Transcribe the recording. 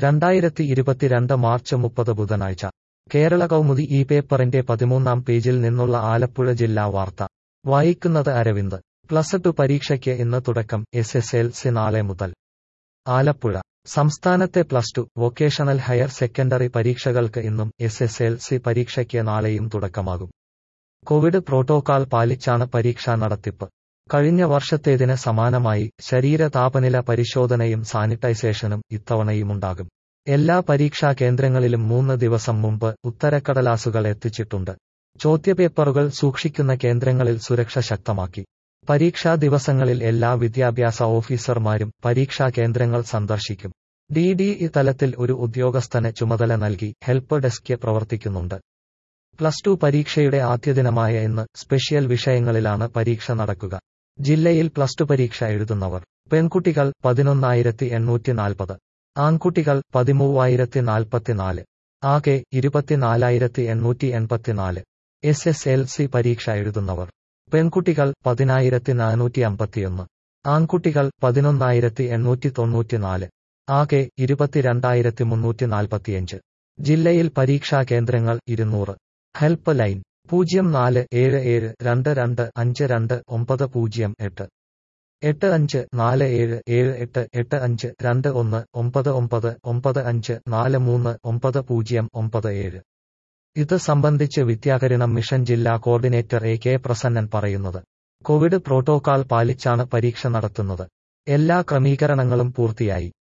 രണ്ടായിരത്തി ഇരുപത്തിരണ്ട് മാർച്ച് മുപ്പത് ബുധനാഴ്ച കേരള കൗമുദി ഈ പേപ്പറിന്റെ പതിമൂന്നാം പേജിൽ നിന്നുള്ള ആലപ്പുഴ ജില്ലാ വാർത്ത വായിക്കുന്നത് അരവിന്ദ് പ്ലസ് ടു പരീക്ഷയ്ക്ക് ഇന്ന് തുടക്കം എസ് എസ് എൽ സി നാളെ മുതൽ ആലപ്പുഴ സംസ്ഥാനത്തെ plus two vocational higher secondary പരീക്ഷകൾക്ക് ഇന്നും എസ് എസ് എൽ സി പരീക്ഷയ്ക്ക് നാളെയും തുടക്കമാകും കോവിഡ് പ്രോട്ടോകാൾ പാലിച്ചാണ് പരീക്ഷാ നടത്തിപ്പ് കഴിഞ്ഞ വർഷത്തേതിന് സമാനമായി ശരീര താപനില പരിശോധനയും സാനിറ്റൈസേഷനും ഇത്തവണയുമുണ്ടാകും എല്ലാ പരീക്ഷാ കേന്ദ്രങ്ങളിലും മൂന്ന് ദിവസം മുമ്പ് ഉത്തരക്കടലാസുകൾ എത്തിച്ചിട്ടുണ്ട് ചോദ്യപേപ്പറുകൾ സൂക്ഷിക്കുന്ന കേന്ദ്രങ്ങളിൽ സുരക്ഷ ശക്തമാക്കി പരീക്ഷാ ദിവസങ്ങളിൽ എല്ലാ വിദ്യാഭ്യാസ ഓഫീസർമാരും പരീക്ഷാ കേന്ദ്രങ്ങൾ സന്ദർശിക്കും ഡി ഡി ഇ തലത്തിൽ ഒരു ഉദ്യോഗസ്ഥന് ചുമതല നൽകി ഹെൽപ്പ് ഡെസ്ക് പ്രവർത്തിക്കുന്നുണ്ട് പ്ലസ് ടു പരീക്ഷയുടെ ആദ്യദിനമായ ഇന്ന് സ്പെഷ്യൽ വിഷയങ്ങളിലാണ് പരീക്ഷ നടക്കുക ജില്ലയിൽ പ്ലസ് ടു പരീക്ഷ എഴുതുന്നവർ പെൺകുട്ടികൾ പതിനൊന്നായിരത്തി എണ്ണൂറ്റി നാൽപ്പത് ആൺകുട്ടികൾ പതിമൂവായിരത്തി നാൽപ്പത്തിനാല് ആകെ ഇരുപത്തിനാലായിരത്തി എണ്ണൂറ്റി എൺപത്തിനാല് എസ് എസ് എൽ സി പരീക്ഷ എഴുതുന്നവർ പെൺകുട്ടികൾ പതിനായിരത്തി നാനൂറ്റി അമ്പത്തിയൊന്ന് ആൺകുട്ടികൾ പതിനൊന്നായിരത്തി എണ്ണൂറ്റി തൊണ്ണൂറ്റിനാല് ആകെ ഇരുപത്തിരണ്ടായിരത്തി മുന്നൂറ്റി നാൽപ്പത്തിയഞ്ച് ജില്ലയിൽ പരീക്ഷാ കേന്ദ്രങ്ങൾ ഇരുന്നൂറ് ഹെൽപ്പ് ലൈൻ പൂജ്യം നാല് ഏഴ് ഏഴ് രണ്ട് രണ്ട് അഞ്ച് രണ്ട് ഒമ്പത് പൂജ്യം എട്ട് എട്ട് അഞ്ച് നാല് ഏഴ് ഏഴ് എട്ട് എട്ട് അഞ്ച് രണ്ട് ഒന്ന് ഒമ്പത് ഒമ്പത് ഒമ്പത് അഞ്ച് നാല് മൂന്ന് ഒമ്പത് പൂജ്യം ഒമ്പത് ഏഴ് ഇത് സംബന്ധിച്ച് വിദ്യാകരണം മിഷൻ ജില്ലാ കോർഡിനേറ്റർ എ കെ പ്രസന്നൻ പറയുന്നത് കോവിഡ് പ്രോട്ടോകാൾ പാലിച്ചാണ് പരീക്ഷ നടത്തുന്നത് എല്ലാ ക്രമീകരണങ്ങളും പൂർത്തിയായി